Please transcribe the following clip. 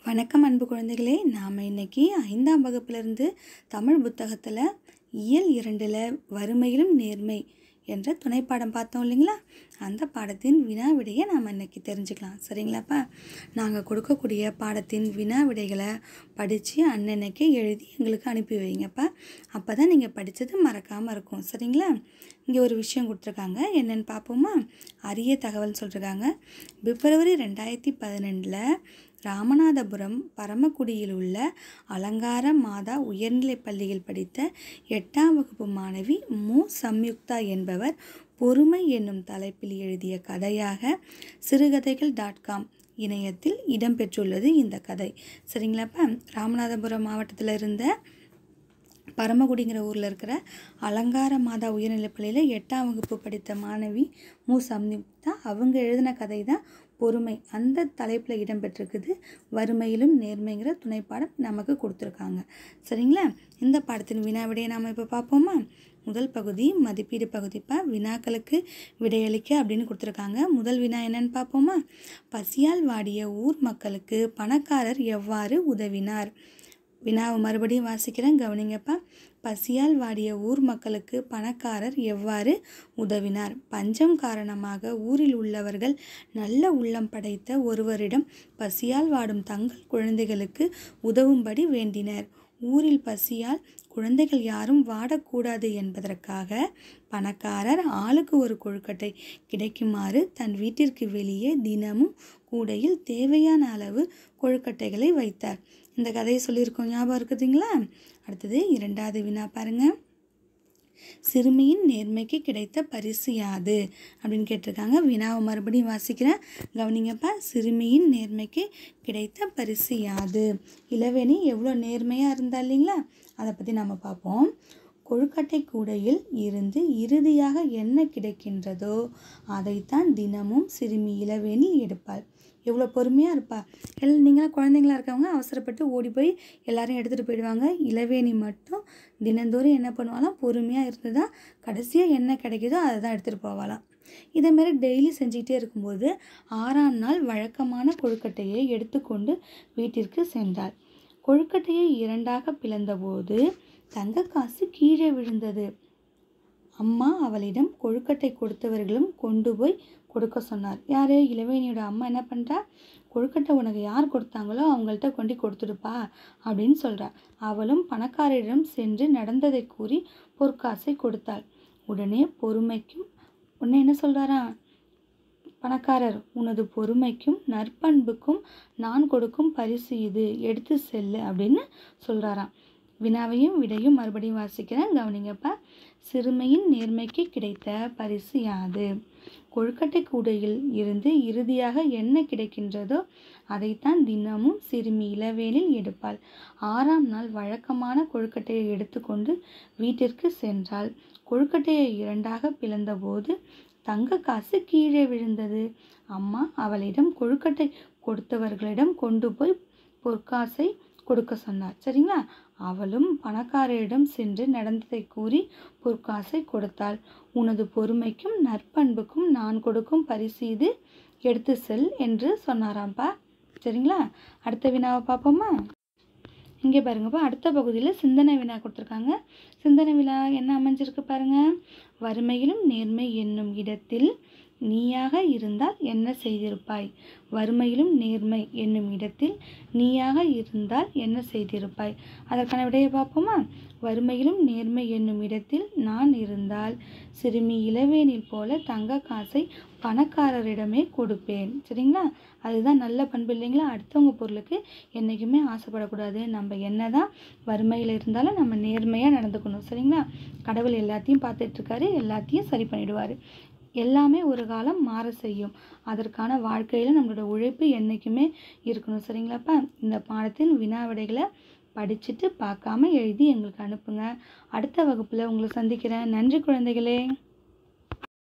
வணக்கம் அன்பு குழந்தைகளே நாம் இன்னைக்கு ஐந்தாம் வகுப்பிலிருந்து தமிழ் புத்தகத்தில் இயல் இரண்டில் வறுமையிலும் நேர்மை என்ற துணைப்பாடம் பார்த்தோம் இல்லைங்களா அந்த பாடத்தின் வினா விடையை நாம் இன்னைக்கு தெரிஞ்சுக்கலாம் சரிங்களாப்பா நாங்கள் கொடுக்கக்கூடிய பாடத்தின் வினா விடைகளை படித்து அன்னன்னைக்கு எழுதி எங்களுக்கு அனுப்பி வைங்கப்பா அப்போ தான் நீங்கள் படித்தது மறக்காமல் இருக்கும் சரிங்களா இங்கே ஒரு விஷயம் கொடுத்துருக்காங்க என்னென்னு பார்ப்போமா அரிய தகவல் சொல்லிருக்காங்க பிப்ரவரி ரெண்டாயிரத்தி பதினெண்டில் ராமநாதபுரம் பரமக்குடியில் உள்ள அலங்கார மாதா உயர்நிலைப் பள்ளியில் படித்த எட்டாம் வகுப்பு மாணவி மு சம்யுக்தா என்பவர் பொறுமை என்னும் தலைப்பில் எழுதிய கதையாக சிறுகதைகள் டாட் காம் இணையத்தில் இடம்பெற்றுள்ளது இந்த கதை சரிங்களாப்பா ராமநாதபுரம் மாவட்டத்தில் இருந்த பரமக்குடிங்கிற ஊரில் இருக்கிற அலங்கார மாதா உயர்நிலைப்பள்ளியில் எட்டாம் வகுப்பு படித்த மாணவி மு சம்யுக்தா அவங்க எழுதின கதை தான் பொறுமை அந்த தலைப்பில் இடம்பெற்றிருக்குது வறுமையிலும் நேர்மைங்கிற துணைப்பாடம் நமக்கு கொடுத்துருக்காங்க சரிங்களா இந்த பாடத்தின் வினா விடையை நாம் இப்போ பார்ப்போமா முதல் பகுதி மதிப்பீடு பகுதிப்பா வினாக்களுக்கு விடையளிக்க அப்படின்னு கொடுத்துருக்காங்க முதல் வினா என்னன்னு பார்ப்போமா பசியால் வாடிய ஊர் மக்களுக்கு பணக்காரர் எவ்வாறு உதவினார் வினாவை மறுபடியும் வாசிக்கிறேன் கவனிங்கப்பா பசியால் வாடிய ஊர் மக்களுக்கு பணக்காரர் எவ்வாறு உதவினார் பஞ்சம் காரணமாக ஊரில் உள்ளவர்கள் நல்ல உள்ளம் படைத்த ஒருவரிடம் பசியால் வாடும் தங்கள் குழந்தைகளுக்கு உதவும்படி வேண்டினர் ஊரில் பசியால் குழந்தைகள் யாரும் வாடக்கூடாது என்பதற்காக பணக்காரர் ஆளுக்கு ஒரு கொழுக்கட்டை கிடைக்குமாறு தன் வீட்டிற்கு வெளியே தினமும் கூடையில் தேவையான அளவு கொழுக்கட்டைகளை வைத்தார் இந்த கதையை சொல்லியிருக்கோம் ஞாபகம் இருக்குதுங்களா அடுத்தது இரண்டாவது வினா பாருங்க சிறுமியின் நேர்மைக்கு கிடைத்த பரிசு யாது அப்படின்னு கேட்டிருக்காங்க வினாவை மறுபடியும் வாசிக்கிறேன் கவனிங்கப்பா சிறுமியின் நேர்மைக்கு கிடைத்த பரிசு யாது இளவேணி எவ்வளோ நேர்மையாக இருந்தா இல்லைங்களா அதை பற்றி நம்ம பார்ப்போம் கொழுக்கட்டை கூடையில் இருந்து இறுதியாக என்ன கிடைக்கின்றதோ அதைத்தான் தினமும் சிறுமி இளவேனில் எடுப்பாள் எவ்வளோ பொறுமையாக இருப்பா எல் நீங்களாம் குழந்தைங்களா இருக்கவங்க அவசரப்பட்டு ஓடி போய் எல்லாரையும் எடுத்துகிட்டு போயிடுவாங்க இளவேணி மட்டும் தினந்தோறும் என்ன பண்ணுவாலாம் பொறுமையாக இருந்து தான் கடைசியாக என்ன கிடைக்குதோ அதை தான் எடுத்துகிட்டு போவாளாம் இதேமாரி டெய்லி செஞ்சுக்கிட்டே இருக்கும்போது ஆறாம் நாள் வழக்கமான கொழுக்கட்டையை எடுத்துக்கொண்டு வீட்டிற்கு சென்றாள் கொழுக்கட்டையை இரண்டாக பிளந்தபோது தங்க காசு கீழே விழுந்தது அம்மா அவளிடம் கொழுக்கட்டை கொடுத்தவர்களும் கொண்டு போய் கொடுக்க சொன்னார் யார் இளவேணியோட அம்மா என்ன பண்ணுறா கொழுக்கட்டை உனக்கு யார் கொடுத்தாங்களோ அவங்கள்ட்ட கொண்டு கொடுத்துடுப்பா அப்படின்னு சொல்கிறா அவளும் பணக்காரரிடம் சென்று நடந்ததை கூறி பொற்காசை கொடுத்தாள் உடனே பொறுமைக்கும் உடனே என்ன சொல்கிறாரா பணக்காரர் உனது பொறுமைக்கும் நற்பண்புக்கும் நான் கொடுக்கும் பரிசு இது எடுத்து செல்லு அப்படின்னு சொல்கிறாராம் வினாவையும் விடையும் மறுபடியும் வாசிக்கிறேன் கவனிங்கப்பா சிறுமையின் நேர்மைக்கு கிடைத்த பரிசு யாது கொழுக்கட்டை கூடையில் இருந்து இறுதியாக என்ன கிடைக்கின்றதோ அதைத்தான் தினமும் சிறுமி இளவேனில் எடுப்பாள் ஆறாம் நாள் வழக்கமான கொழுக்கட்டையை எடுத்துக்கொண்டு வீட்டிற்கு சென்றாள் கொழுக்கட்டையை இரண்டாக பிளந்தபோது தங்க காசு கீழே விழுந்தது அம்மா அவளிடம் கொழுக்கட்டை கொடுத்தவர்களிடம் கொண்டு போய் பொற்காசை கொடுக்க சொன்னார் சரிங்களா அவளும் பணக்காரரிடம் சென்று நடந்ததை கூறி பொற்காசை கொடுத்தாள் உனது பொறுமைக்கும் நற்பண்புக்கும் நான் கொடுக்கும் பரிசு இது எடுத்து செல் என்று சொன்னாராம்ப்பா சரிங்களா அடுத்த வினாவை பார்ப்போமா இங்கே பாருங்கப்பா அடுத்த பகுதியில் சிந்தனை வினா கொடுத்துருக்காங்க சிந்தனை வினா என்ன அமைஞ்சிருக்கு பாருங்க வறுமையிலும் நேர்மை என்னும் இடத்தில் நீயாக இருந்தால் என்ன செய்திருப்பாய் வறுமையிலும் நேர்மை என்னும் இடத்தில் நீயாக இருந்தால் என்ன செய்திருப்பாய் அதற்கான விடையை பார்ப்போமா வறுமையிலும் நேர்மை என்னும் இடத்தில் நான் இருந்தால் சிறுமி இளவேனில் போல தங்க காசை பணக்காரரிடமே கொடுப்பேன் சரிங்களா அதுதான் நல்ல பண்பு இல்லைங்களா அடுத்தவங்க பொருளுக்கு என்றைக்குமே ஆசைப்படக்கூடாது நம்ம என்ன தான் வறுமையில் இருந்தாலும் நம்ம நேர்மையாக நடந்துக்கணும் சரிங்களா கடவுள் எல்லாத்தையும் பார்த்துட்ருக்காரு எல்லாத்தையும் சரி பண்ணிடுவார் எல்லாமே ஒரு காலம் மாற செய்யும் அதற்கான வாழ்க்கையில் நம்மளோட உழைப்பு என்றைக்குமே இருக்கணும் சரிங்களாப்பா இந்த பாடத்தின் வினா விடைகளை படிச்சுட்டு பார்க்காம எழுதி எங்களுக்கு அனுப்புங்க அடுத்த வகுப்பில் உங்களை சந்திக்கிறேன் நன்றி குழந்தைகளே